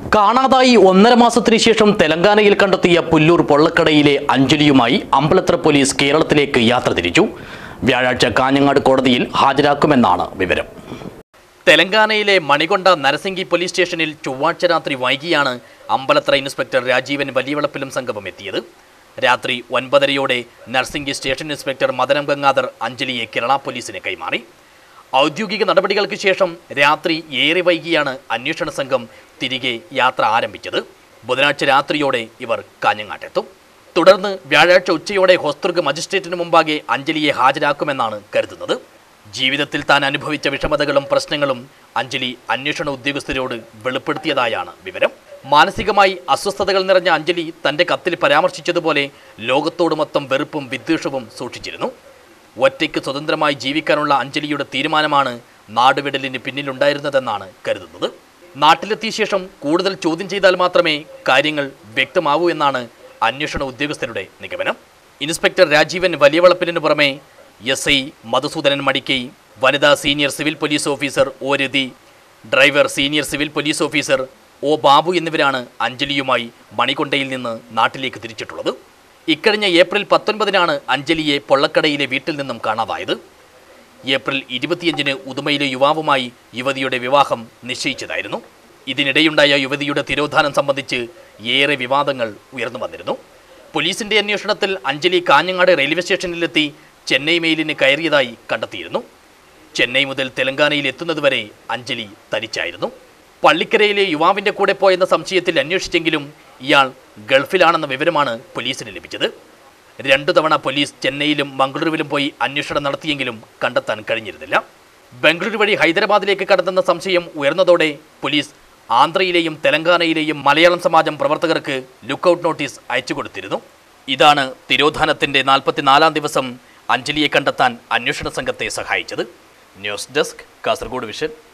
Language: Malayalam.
കാണാതായി ഒന്നര മാസത്തിനു ശേഷം തെലങ്കാനയിൽ കണ്ടെത്തിയ പുല്ലൂർ പൊള്ളക്കടയിലെ അഞ്ജലിയുമായി അമ്പലത്ര പോലീസ് കേരളത്തിലേക്ക് യാത്ര തിരിച്ചു വ്യാഴാഴ്ച കാഞ്ഞങ്ങാട് കോടതിയിൽ ഹാജരാക്കുമെന്നാണ് വിവരം തെലങ്കാനയിലെ മണികൊണ്ട നരസിംഗി പോലീസ് സ്റ്റേഷനിൽ ചൊവ്വാഴ്ച രാത്രി വൈകിയാണ് അമ്പലത്ര ഇൻസ്പെക്ടർ രാജീവൻ വലിയവളപ്പിലും സംഘവും എത്തിയത് രാത്രി ഒൻപതരയോടെ നർസിംഗി സ്റ്റേഷൻ ഇൻസ്പെക്ടർ മദനം ഗംഗാധർ അഞ്ജലിയെ കേരള പോലീസിന് കൈമാറി ഔദ്യോഗിക നടപടികൾക്ക് ശേഷം രാത്രി ഏറെ വൈകിയാണ് അന്വേഷണ സംഘം തിരികെ യാത്ര ആരംഭിച്ചത് ബുധനാഴ്ച രാത്രിയോടെ ഇവർ കാഞ്ഞങ്ങാട്ടെത്തും തുടർന്ന് വ്യാഴാഴ്ച ഉച്ചയോടെ ഹോസ്ദുർഗ് മജിസ്ട്രേറ്റിന് മുമ്പാകെ അഞ്ജലിയെ ഹാജരാക്കുമെന്നാണ് കരുതുന്നത് ജീവിതത്തിൽ താൻ അനുഭവിച്ച വിഷമതകളും പ്രശ്നങ്ങളും അഞ്ജലി അന്വേഷണ ഉദ്യോഗസ്ഥരോട് വെളിപ്പെടുത്തിയതായാണ് വിവരം മാനസികമായി അസ്വസ്ഥതകൾ നിറഞ്ഞ അഞ്ജലി തന്റെ കത്തിൽ പരാമർശിച്ചതുപോലെ ലോകത്തോട് മൊത്തം വെറുപ്പും വിദ്വേഷവും സൂക്ഷിച്ചിരുന്നു ഒറ്റയ്ക്ക് സ്വതന്ത്രമായി ജീവിക്കാനുള്ള അഞ്ജലിയുടെ തീരുമാനമാണ് നാടുവിടലിന് പിന്നിലുണ്ടായിരുന്നതെന്നാണ് കരുതുന്നത് നാട്ടിലെത്തിയ ശേഷം കൂടുതൽ ചോദ്യം ചെയ്താൽ മാത്രമേ കാര്യങ്ങൾ വ്യക്തമാവൂ എന്നാണ് അന്വേഷണ ഉദ്യോഗസ്ഥരുടെ നിഗമനം ഇൻസ്പെക്ടർ രാജീവൻ വലിയവളപ്പിനു പുറമെ എസ് ഐ മധുസൂദനൻ മടിക്കൈ വനിതാ senior civil police officer O Rathi driver senior civil police officer O Babu എന്നിവരാണ് അഞ്ജലിയുമായി മണികൊണ്ടയിൽ നിന്ന് നാട്ടിലേക്ക് തിരിച്ചിട്ടുള്ളത് ഇക്കഴിഞ്ഞ ഏപ്രിൽ പത്തൊൻപതിനാണ് അഞ്ജലിയെ പൊള്ളക്കടയിലെ വീട്ടിൽ നിന്നും കാണാതായത് ഏപ്രിൽ ഇരുപത്തിയഞ്ചിന് ഉദുമയിലെ യുവാവുമായി യുവതിയുടെ വിവാഹം നിശ്ചയിച്ചതായിരുന്നു ഇതിനിടെയുണ്ടായ യുവതിയുടെ തിരോധാനം സംബന്ധിച്ച് ഏറെ വിവാദങ്ങൾ ഉയർന്നു വന്നിരുന്നു പോലീസിന്റെ അന്വേഷണത്തിൽ അഞ്ജലി കാഞ്ഞങ്ങാട് റെയിൽവേ സ്റ്റേഷനിലെത്തി ചെന്നൈ മെയിലിന് കയറിയതായി കണ്ടെത്തിയിരുന്നു ചെന്നൈ മുതൽ തെലങ്കാനയിൽ എത്തുന്നതുവരെ അഞ്ജലി തരിച്ചായിരുന്നു പള്ളിക്കരയിലെ യുവാവിന്റെ കൂടെ പോയെന്ന സംശയത്തിൽ അന്വേഷിച്ചെങ്കിലും ഇയാൾ ഗൾഫിലാണെന്ന വിവരമാണ് പോലീസിന് ലഭിച്ചത് രണ്ടു തവണ പോലീസ് ചെന്നൈയിലും മംഗളൂരുവിലും പോയി അന്വേഷണം നടത്തിയെങ്കിലും കണ്ടെത്താൻ കഴിഞ്ഞിരുന്നില്ല ബംഗളൂരു വഴി ഹൈദരാബാദിലേക്ക് കടന്നെന്ന സംശയം ഉയർന്നതോടെ പോലീസ് ആന്ധ്രയിലെയും തെലങ്കാനയിലെയും മലയാളം സമാജം പ്രവർത്തകർക്ക് ലുക്കൌട്ട് നോട്ടീസ് അയച്ചു കൊടുത്തിരുന്നു ഇതാണ് തിരോധാനത്തിന്റെ നാൽപ്പത്തിനാലാം ദിവസം അഞ്ജലിയെ കണ്ടെത്താൻ അന്വേഷണ സംഘത്തെ സഹായിച്ചത് ന്യൂസ് ഡെസ്ക് കാസർഗോഡ് വിഷൻ